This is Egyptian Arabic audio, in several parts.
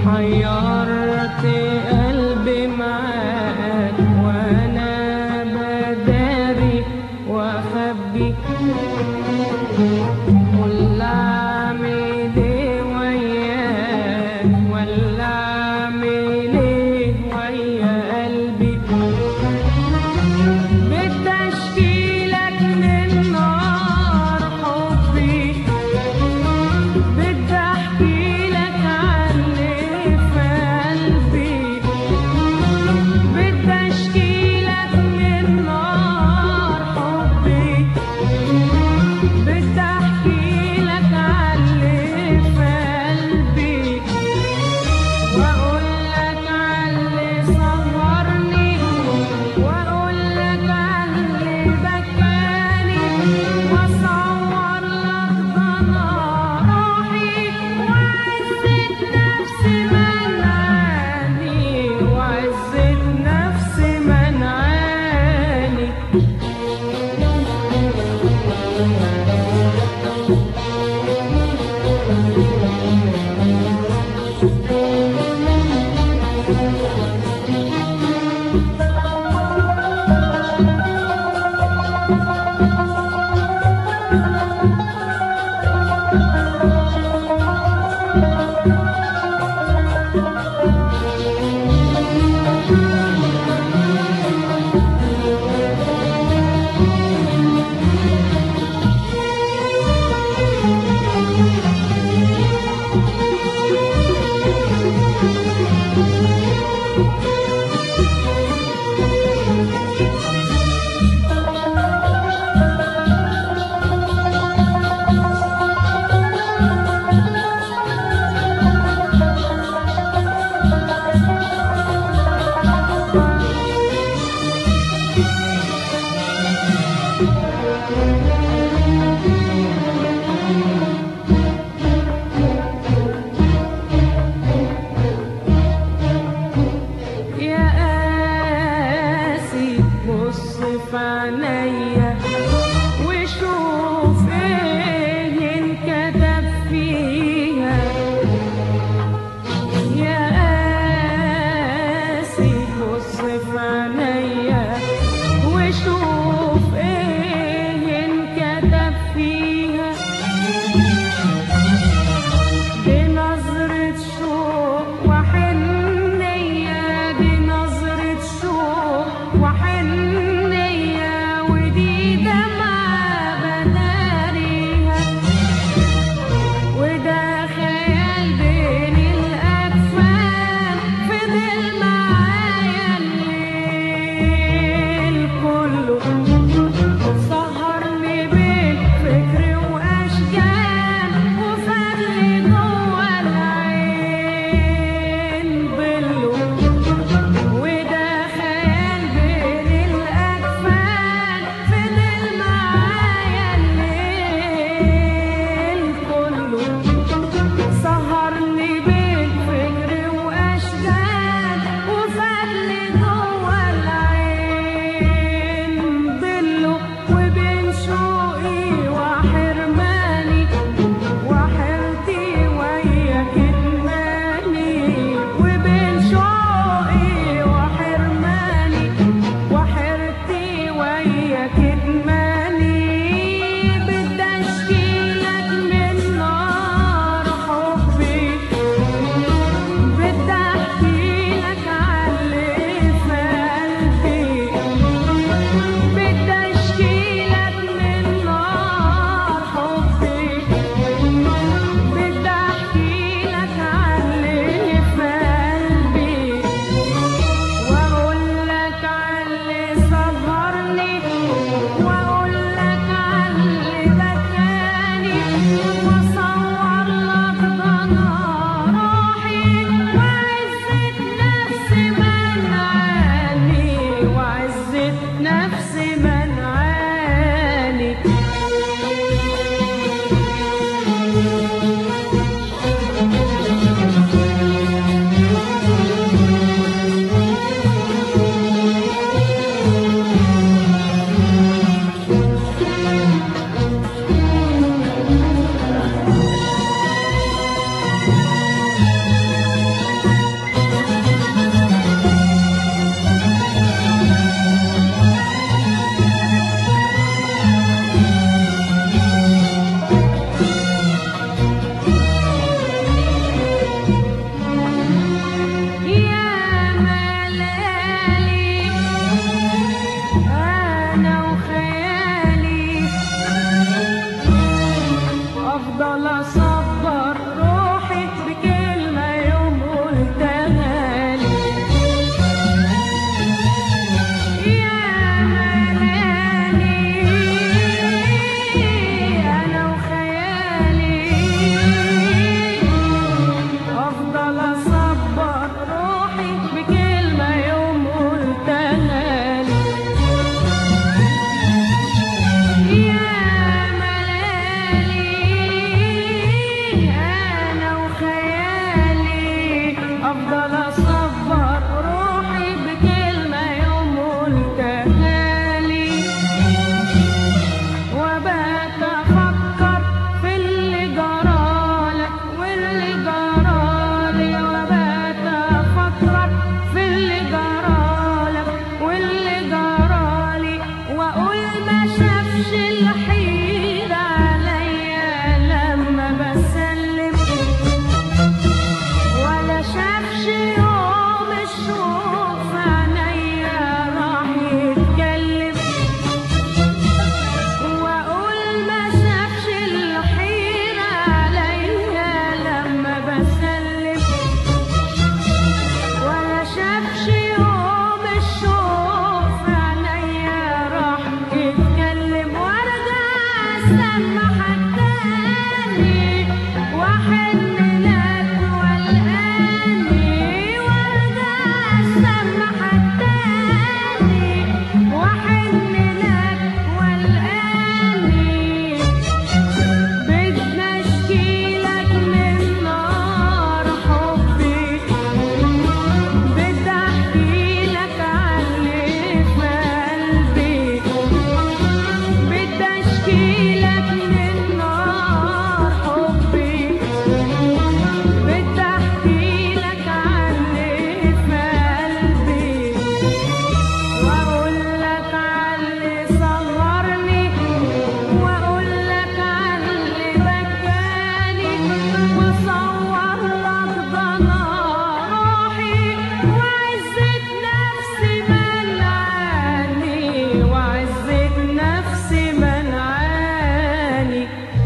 حيرت قلبي معاك وانا بداري واخبي قول اعمل ايه وياك ولا اعمل ايه ويا قلبي بتشكيلك من نار حبي بدي احكي لك عن اللي في قلبي بدي اشكي لك من نار حبي بدي احكي لك عن اللي في قلبي واقول لك عن اللي سهرني واقول لك عن اللي بكاني واصور لك ضنا روحي وعزة نفسي منعاني وعزة نفسي منعاني يا قاسي بص في عينيا وشوف ايه انكتب فيها يا قاسي بص في عينيا وشوف ايه انكتب فيها بنظرة شوق وحنية بنظرة شوق وحنية ودي دمعة بداريها وده خيال بين الأكفان فضل معايا الليل كله سهرني بفكر وأشجان وفضل جوا العين افضل اصبر روحي بكلمة يوم قلتها لي وبقيت افكر في اللي جرالك واللي جرالي وبقيت افكر في اللي جرالك واللي جرالي واقول ما شافش الحيرة عليا لما بسلم ولا شافش يوم الشوق في عينيا راح يتكلم واقول ما شافش الحيرة عليا لما بسلم ولا شافش يوم الشوق في عينيا راح يتكلم وارجع اسمع تاني واحن لك والاني وارجع اسمع تاني واحن لك والاني بدنا اشكيلك من نار حبي بدي احكي لك عاللي في قلبي بدي اشكي لك من نار حبي بدي احكي لك عاللي في قلبي واقول لك عاللي صغرني واقول لك عاللي بكاني واصور لك ضنا روحي وعزة نفسي منعاني وعزة نفسي منعاني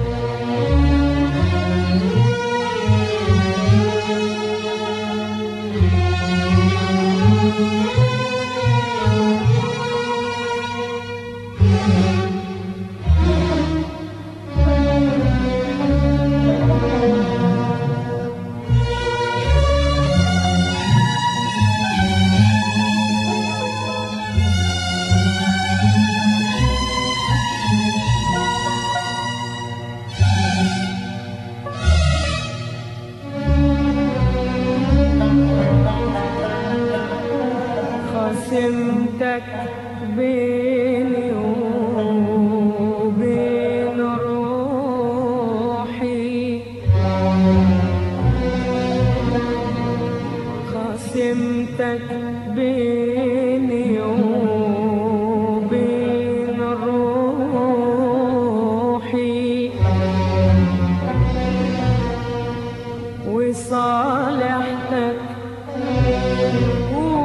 خصمتك بيني وبين روحي خصمتك بيني وبين روحي وصالحتك